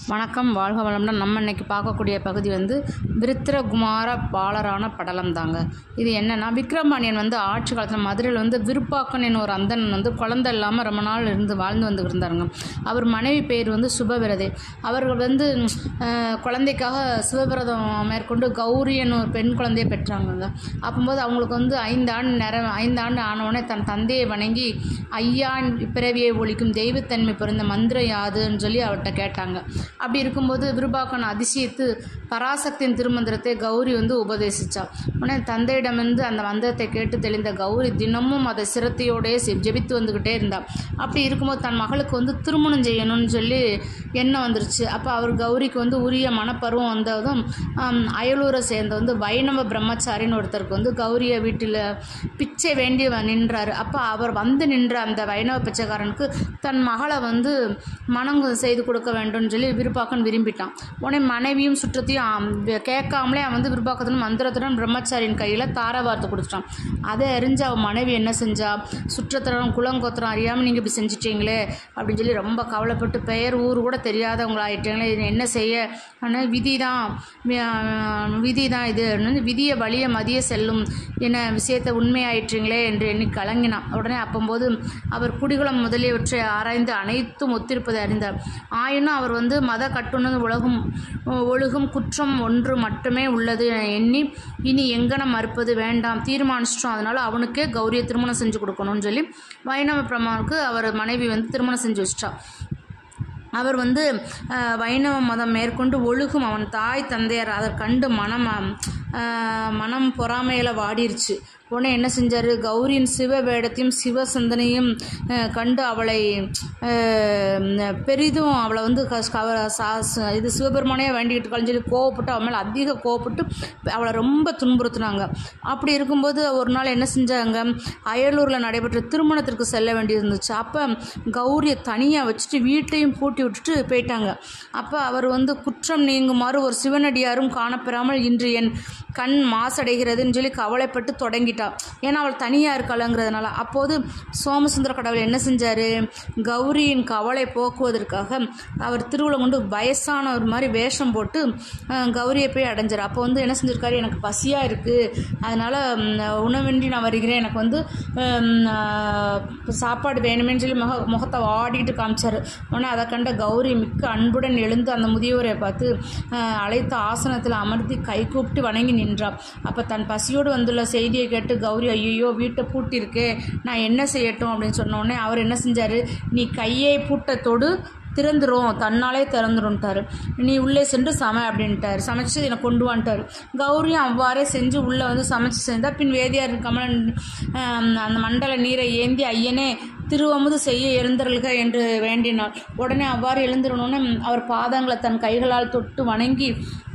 வணக்கம் வாழ்க வளமுடன் நம்ம இன்னைக்கு பார்க்கக்கூடிய பகுதி வந்து விருத்திரகுமார பாலரான படலம் தாங்க இது என்னன்னா விக்ரமானியன் வந்து ஆட்சி காலத்தில் மதுரையில் வந்து விருப்பாக்கன் என்ற ஒரு அந்தணன் வந்து குழந்தை இல்லாமல் ரொம்ப நாள் இருந்து வாழ்ந்து வந்து இருந்தாருங்க அவர் மனைவி பேர் வந்து சுபவிரதை அவர்கள் வந்து அஹ், குழந்தைக்காக சிவவிரதம் மேற்கொண்டு கௌரி என்னும் ஒரு பெண் குழந்தையை பெற்றாங்கங்க அப்போது அவங்களுக்கு வந்து ஐந்து ஆண்டு நிற ஐந்து ஆண்டு ஆனவுடனே தன் தந்தையை வணங்கி ஐயா பிறவியை ஒழிக்கும் தெய்வத்தன்மை பிறந்த மந்திரம் யாதுன்னு சொல்லி அவர்கிட்ட கேட்டாங்க அப்படி இருக்கும்போது விருபாக்கன் அதிசயித்து பராசக்தியின் திருமந்திரத்தை கௌரி வந்து உபதேசிச்சா உடனே தந்தையிடமிருந்து அந்த மந்திரத்தை கேட்டு தெளிந்த கௌரி தினமும் அதை சிரத்தையோடயே செ- ஜெபித்து வந்துக்கிட்டே இருந்தா அப்படி இருக்கும்போது தன் மகளுக்கு வந்து திருமணம் செய்யணும்னு சொல்லி எண்ணம் வந்துருச்சு அப்போ அவர் கௌரிக்கு வந்து உரிய மனப்பருவம் வந்ததும் ஆம், அயலூரை சேர்ந்த வந்து வைணவ பிரம்மச்சாரின்னு ஒருத்தருக்கு வந்து கௌரியை வீட்டில் பிச்சை வேண்டி வ- நின்றாரு அப்போ அவர் வந்து நின்ற அந்த வைணவ பிச்சைக்காரனுக்கு தன் மகளை வந்து மனம் செய்து கொடுக்க வேண்டும்னு சொல்லி விருப்பாக்கன் விரும்பிட்டான் உடனே மனைவியும் சுற்றத்தையும் ஆம், வே- கேட்காமலே அவன் வந்து விருப்பாக்கத்துடன் மந்திரத்துடன் பிரம்மச்சாரியின் கையில் தார வார்த்தை கொடுத்துட்டான் அதை அறிஞ்ச அவன் மனைவி என்ன செஞ்சா சுற்றத்துடன் குளங்கோத்திரம் அறியாமல் நீங்கள் இப்படி செஞ்சிட்டீங்களே அப்படின்னு சொல்லி ரொம்ப கவலைப்பட்டு பெயர் ஊர் கூட தெரியாதவங்களாயிட்டீங்களே இது என்ன செய்ய ஆனால் விதி தான் விதி தான் இது வந்து விதியை வழிய மதிய செல்லும் என்ன விஷயத்தை உண்மையாயிற்றீங்களே என்று எண்ணி கலங்கினான் உடனே அப்பம்போது அவர் குடிகுலம் முதலியவற்றை ஆராய்ந்து அனைத்தும் ஒத்திருப்பதை அறிந்தார் ஆயினும் அவர் வந்து மத கட்டுணர்வு உலகும் ஒழுகும் குற்றம் ஒன்று மட்டுமே உள்ளது என எண்ணி இனி எங்கனம் மறுப்பது வேண்டாம் தீர்மானிச்சிட்டோம் அதனால அவனுக்கே கௌரியை திருமணம் செஞ்சு கொடுக்கணும்னு சொல்லி வைணவ பிரமாவுக்கு அவர் மனைவி வந்து திருமணம் செஞ்சு வச்சிட்டா அவர் வந்து அஹ், வைணவ மதம் மேற்கொண்டு ஒழுகும் அவன் தாய் தந்தையர் அதை கண்டு மனம் அஹ், மனம் பொறாமையில் வாடிருச்சு உடனே என்ன செஞ்சார் கௌரியின் சிவ வேடத்தையும் சிவ சிந்தனையும் அஹ், கண்டு அவளை அஹ், பெரிதும் அவளை வந்து கஸ்- கவ- சா- ச- இது சிவபெருமானே வேண்டிக்கிட்டு இருக்காள்னு சொல்லி கோவப்பட்டு அவன் மேலே அதிக கோவப்பட்டு அவளை ரொம்ப துன்புறுத்துனாங்க அப்படி இருக்கும்போது ஒரு நாள் என்ன செஞ்சாங்க அயலூரில் நடைபெற்ற திருமணத்திற்கு செல்ல வேண்டியிருந்துச்சு அப்போ கௌரியை தனியாக வச்சுட்டு வீட்டையும் பூட்டி விட்டுட்டு போயிட்டாங்க அப்போ அவர் வந்து குற்றம் நீங்குமாறு ஒரு சிவனடியாரும் காணப்பெறாமல் இன்று என் கண் மாசடைகிறதுன்னு சொல்லி கவலைப்பட்டு தொடங்கிட்டா ஏன்னா அவள் தனியாக இருக்காளங்கிறதுனால அப்போது சோமசுந்தர கடவுள் என்ன செஞ்சார் கௌரியின் கவலை போக்குவதற்காக அவர் திருவிழா கொண்டு வயசானவர் மாதிரி வேஷம் போட்டு அஹ், கௌரியை போய் அடைஞ்சார் அப்போ வந்து என்ன செஞ்சிருக்காரு எனக்கு பசியாக இருக்குது அதனால் உணவின்றி நான் வருகிறேன் எனக்கு வந்து ஹம், ஆஹ், சாப்பாடு வேணுமேன்னு சொல்லி முக முகத்தை வாடிட்டு காமிச்சாரு உடனே அதை கண்ட கௌரி மிக்க அன்புடன் எழுந்து அந்த முதியவரை பார்த்து ஆஹ், அழைத்த ஆசனத்தில் அமர்த்தி கை கூப்பிட்டு வணங்கி நின்றார் அப்போ தன் பசியோடு வந்துள்ள செய்தியை கேட்டு கௌரி ஐயோ வீட்டை பூட்டியிருக்கே நான் என்ன செய்யட்டும் அப்படின்னு சொன்ன உடனே அவர் என்ன செஞ்சார் நீ கையை பூட்ட தொடு திறந்துரும் தன்னாலே திறந்துரும்ட்டாரு நீ உள்ளே சென்று சம அப்படின்ட்டாரு சமைச்சு என்னை கொண்டு வந்துட்டாரு கௌரியும் அவ்வாறே செஞ்சு உள்ளே வந்து சமைச்சு செஞ்சா பின் வேதியார் கமலன் ஆம், அந்த மண்டல நீரை ஏந்தி ஐயனே திருவமுது செய்ய எழுந்தருள்க என்று வேண்டினார் உடனே அவ்வாறு எழுந்திரணுன்னு அவர் பாதங்களை தன் கைகளால் தொட்டு வணங்கி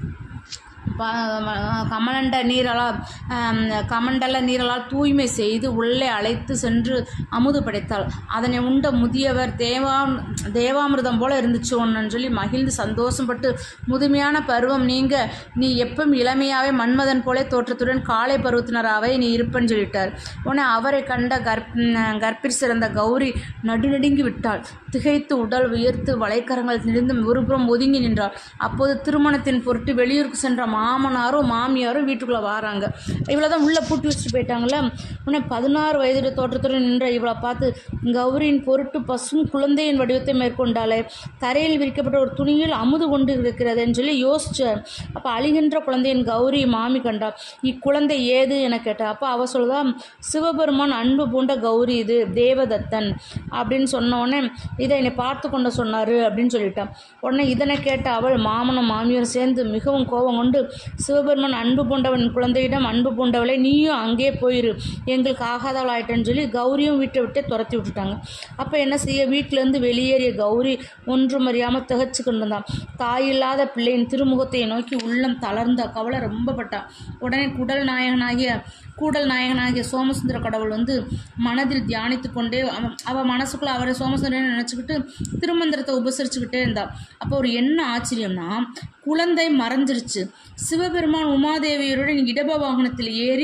ப- ம- கமலண்ட நீரலால் ஆம், கமண்டல நீரலால் தூய்மை செய்து உள்ளே அழைத்து சென்று அமுது படைத்தாள் அதனை உண்ட முதியவர் தேவா தேவாமிர்தம் போல இருந்துச்சு ஒன்றுன்னு சொல்லி மகிழ்ந்து சந்தோஷப்பட்டு முதுமையான பருவம் நீங்க நீ எப்பவும் இளமையாவே மன்மதன் போல தோற்றத்துடன் காலை பருவத்தினராவே நீ இருப்பேன்னு சொல்லிட்டார் உடனே அவரை கண்ட கர்ப் கற்பிற் சிறந்த கௌரி நடுநடுங்கி விட்டாள் திகைத்து உடல் உயர்த்து வளைக்கரங்கள் நிறுந்து ஒருபுறம் ஒதுங்கி நின்றாள் அப்போது திருமணத்தின் பொருட்டு வெளியூருக்கு சென்ற மாமனாரும் மாமியாரும் வீட்டுக்குள்ளே வராங்க இவ்வளோ தான் உள்ளே பூட்டி வச்சுட்டு போயிட்டாங்கல்ல உடனே பதினாறு வயது தோற்றத்துடன் நின்ற இவளை பார்த்து கௌரியின் பொருட்டு பசும் குழந்தையின் வடிவத்தை மேற்கொண்டாலே தரையில் விரிக்கப்பட்ட ஒரு துணியில் அமுது கொண்டு இருக்கிறதுன்னு சொல்லி யோசிச்சார் அப்போ அழுகின்ற குழந்தையின் கௌரி மாமி கண்டா இக்குழந்தை ஏது என கேட்டா அப்போ அவ சொல்லுதா சிவபெருமான் அன்பு பூண்ட கௌரி இது தேவதத்தன் அப்படின்னு சொன்ன உடனே இதை என்னை பார்த்து கொண்டு சொன்னாரு அப்படின்னு சொல்லிட்டான் உடனே இதனை கேட்ட அவள் மாமனும் மாமியாரும் சேர்ந்து மிகவும் கோபம் கொண்டு சிவபெருமான் அன்பு பூண்டவன் குழந்தையிடம் அன்பு பூண்டவளை நீயும் அங்கே போயிரு எங்களுக்கு ஆகாதவள் ஆயிட்டேன்னு சொல்லி கௌரியும் வீட்டை விட்டே துரத்தி விட்டுட்டாங்க அப்போ என்ன செய்ய வீட்டிலேருந்து வெளியேறிய கௌரி ஒன்றும் அறியாமல் திகச்சு கொண்டிருந்தான் தாயில்லாத பிள்ளையின் திருமுகத்தை நோக்கி உள்ளம் தளர்ந்த கவலை ரொம்ப பட்டா உடனே குடல் நாயகனாகிய கூடல் நாயகனாகிய சோமசுந்தர கடவுள் வந்து மனதில் தியானித்து கொண்டே அவன் அவள் மனசுக்குள்ள அவரை சோமசுந்தரன் நினச்சிக்கிட்டு திருமந்திரத்தை உபசரிச்சுக்கிட்டே இருந்தா அப்போ ஒரு என்ன ஆச்சரியம்னா குழந்தை மறைஞ்சிருச்சு சிவபெருமான் உமாதேவியருடன் இடப வாகனத்தில் ஏறி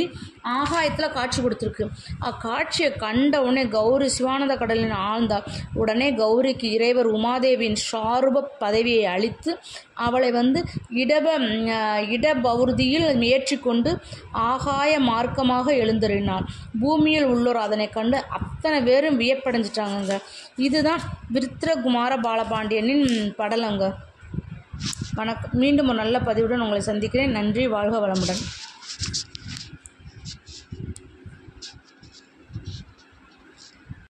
ஆகாயத்தில் காட்சி கொடுத்துருக்கு அக்காட்சியை கண்ட உடனே கௌரி சிவானந்த கடலில் ஆழ்ந்தார் உடனே கௌரிக்கு இறைவர் உமாதேவியின் சாருப பதவியை அளித்து அவளை வந்து இடப அஹ், இடபௌர்தியில் ஏற்றிக்கொண்டு ஆகாய மார்க்கமாக எழுந்தருளினார் பூமியில் உள்ளோர் அதனை கண்டு அத்தனை பேரும் வியப்படைஞ்சிட்டாங்கங்க இதுதான் விருத்திரகுமார பாலபாண்டியனின் படலங்க வணக்கம் மீண்டும் ஒரு நல்ல பதிவுடன் உங்களை சந்திக்கிறேன் நன்றி வாழ்க வளமுடன்